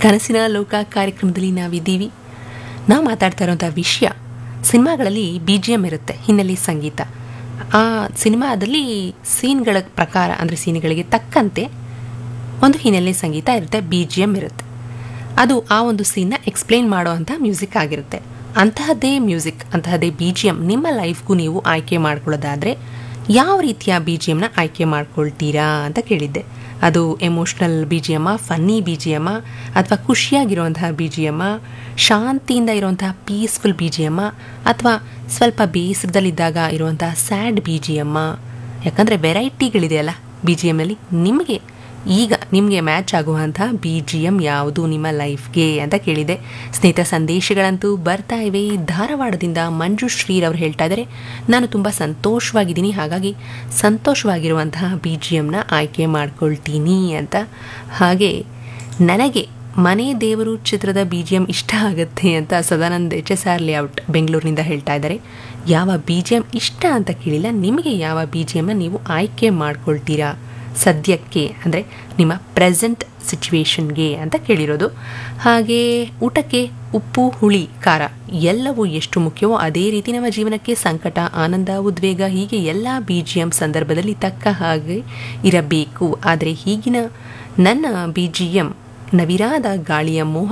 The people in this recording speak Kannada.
ಕನಸಿನ ಲೋಕ ಕಾರ್ಯಕ್ರಮದಲ್ಲಿ ನಾವಿದ್ದೀವಿ ನಾವು ಮಾತಾಡ್ತಾ ಇರೋಂಥ ವಿಷಯ ಸಿನಿಮಾಗಳಲ್ಲಿ ಬಿ ಜಿ ಎಮ್ ಇರುತ್ತೆ ಹಿನ್ನೆಲೆ ಸಂಗೀತ ಆ ಸಿನಿಮಾದಲ್ಲಿ ಸೀನ್ಗಳ ಪ್ರಕಾರ ಅಂದರೆ ಸೀನ್ಗಳಿಗೆ ತಕ್ಕಂತೆ ಒಂದು ಹಿನ್ನೆಲೆ ಸಂಗೀತ ಇರುತ್ತೆ ಬಿ ಜಿ ಎಮ್ ಇರುತ್ತೆ ಅದು ಆ ಒಂದು ಸೀನ್ನ ಎಕ್ಸ್ಪ್ಲೇನ್ ಮಾಡುವಂಥ ಮ್ಯೂಸಿಕ್ ಆಗಿರುತ್ತೆ ಅಂತಹದ್ದೇ ಮ್ಯೂಸಿಕ್ ಅಂತಹದ್ದೇ ಬಿ ಜಿ ಎಮ್ ನಿಮ್ಮ ಲೈಫ್ಗೂ ನೀವು ಆಯ್ಕೆ ಮಾಡ್ಕೊಳ್ಳೋದಾದರೆ ಯಾವ ರೀತಿಯ ಬಿ ಜಿ ಎಮ್ನ ಆಯ್ಕೆ ಮಾಡ್ಕೊಳ್ತೀರಾ ಅಂತ ಕೇಳಿದ್ದೆ ಅದು emotional B G M funny B G M ಅಥವಾ ಖುಷಿಯಾಗಿರುವಂತಹ ಬಿ ಜಿ ಎಮ್ಮ ಶಾಂತಿಯಿಂದ ಇರುವಂತಹ ಪೀಸ್ಫುಲ್ ಬಿ ಜಿ ಎಮ್ಮ ಅಥವಾ ಸ್ವಲ್ಪ ಬೇಸರದಲ್ಲಿದ್ದಾಗ ಇರುವಂತಹ ಸ್ಯಾಡ್ ಬಿ ಜಿ ಎಮ್ಮ ಯಾಕಂದರೆ ವೆರೈಟಿಗಳಿದೆಯಲ್ಲ ಬಿ ಜಿ ಎಮ್ನಲ್ಲಿ ನಿಮಗೆ ಈಗ ನಿಮಗೆ ಮ್ಯಾಚ್ ಆಗುವಂಥ ಬಿ ಜಿ ಎಮ್ ಯಾವುದು ನಿಮ್ಮ ಲೈಫ್ಗೆ ಅಂತ ಕೇಳಿದೆ ಸ್ನೇಹಿತ ಸಂದೇಶಗಳಂತೂ ಬರ್ತಾ ಇವೆ ಧಾರವಾಡದಿಂದ ಮಂಜು ಶ್ರೀರವ್ರು ಹೇಳ್ತಾ ಇದ್ದಾರೆ ನಾನು ತುಂಬ ಸಂತೋಷವಾಗಿದ್ದೀನಿ ಹಾಗಾಗಿ ಸಂತೋಷವಾಗಿರುವಂತಹ ಬಿ ಜಿ ಎಮ್ನ ಆಯ್ಕೆ ಮಾಡ್ಕೊಳ್ತೀನಿ ಅಂತ ಹಾಗೆ ನನಗೆ ಮನೆ ದೇವರು ಚಿತ್ರದ ಬಿ ಜಿ ಎಮ್ ಇಷ್ಟ ಆಗುತ್ತೆ ಅಂತ Sadanand H S R layout ಬೆಂಗಳೂರಿನಿಂದ ಹೇಳ್ತಾ ಇದ್ದಾರೆ ಯಾವ ಬಿ ಜಿ ಎಮ್ ಇಷ್ಟ ಅಂತ ಕೇಳಿಲ್ಲ ನಿಮಗೆ ಯಾವ ಬಿ ಜಿ ಎಮ್ನ ನೀವು ಆಯ್ಕೆ ಮಾಡ್ಕೊಳ್ತೀರಾ ಸದ್ಯಕ್ಕೆ ಅಂದರೆ ನಿಮ್ಮ ಪ್ರೆಸೆಂಟ್ ಸಿಚುವೇಶನ್ಗೆ ಅಂತ ಕೇಳಿರೋದು ಹಾಗೆ ಊಟಕ್ಕೆ ಉಪ್ಪು ಹುಳಿ ಖಾರ ಎಲ್ಲವೂ ಎಷ್ಟು ಮುಖ್ಯವೋ ಅದೇ ರೀತಿ ನಮ್ಮ ಜೀವನಕ್ಕೆ ಸಂಕಟ ಆನಂದ ಉದ್ವೇಗ ಹೀಗೆ ಎಲ್ಲ ಬಿ ಜಿ ಎಮ್ ಸಂದರ್ಭದಲ್ಲಿ ತಕ್ಕ ಹಾಗೆ ಇರಬೇಕು ಆದರೆ ಈಗಿನ ನನ್ನ ಬಿ ಜಿ ಎಮ್ ನವಿರಾದ ಗಾಳಿಯ ಮೋಹ